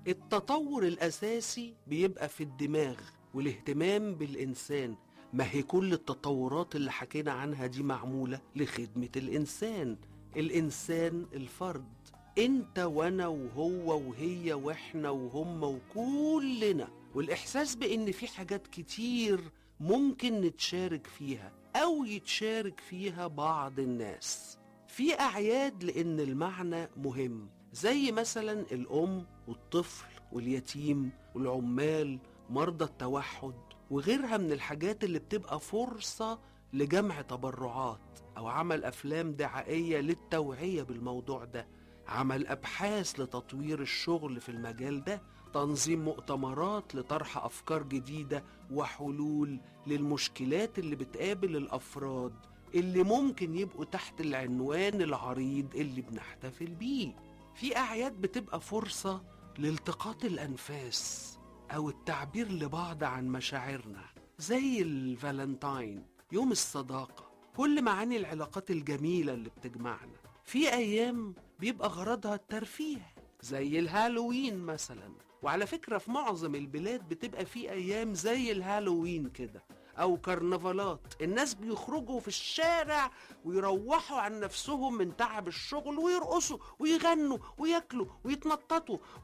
التطور الأساسي بيبقى في الدماغ والاهتمام بالإنسان ما هي كل التطورات اللي حكينا عنها دي معمولة لخدمة الإنسان الإنسان الفرد انت وانا وهو وهي واحنا وهم وكلنا والاحساس بان في حاجات كتير ممكن نتشارك فيها او يتشارك فيها بعض الناس في اعياد لان المعنى مهم زي مثلا الام والطفل واليتيم والعمال مرضى التوحد وغيرها من الحاجات اللي بتبقى فرصة لجمع تبرعات أو عمل أفلام دعائية للتوعية بالموضوع ده عمل أبحاث لتطوير الشغل في المجال ده تنظيم مؤتمرات لطرح أفكار جديدة وحلول للمشكلات اللي بتقابل الأفراد اللي ممكن يبقوا تحت العنوان العريض اللي بنحتفل بيه في أعياد بتبقى فرصة لالتقاط الأنفاس أو التعبير لبعض عن مشاعرنا زي الفالنتاين يوم الصداقة كل معاني العلاقات الجميلة اللي بتجمعنا في أيام بيبقى غرضها الترفيه زي الهالوين مثلا وعلى فكرة في معظم البلاد بتبقى في أيام زي الهالوين كده أو كرنفالات الناس بيخرجوا في الشارع ويروحوا عن نفسهم من تعب الشغل ويرقصوا ويغنوا وياكلوا ويتنططوا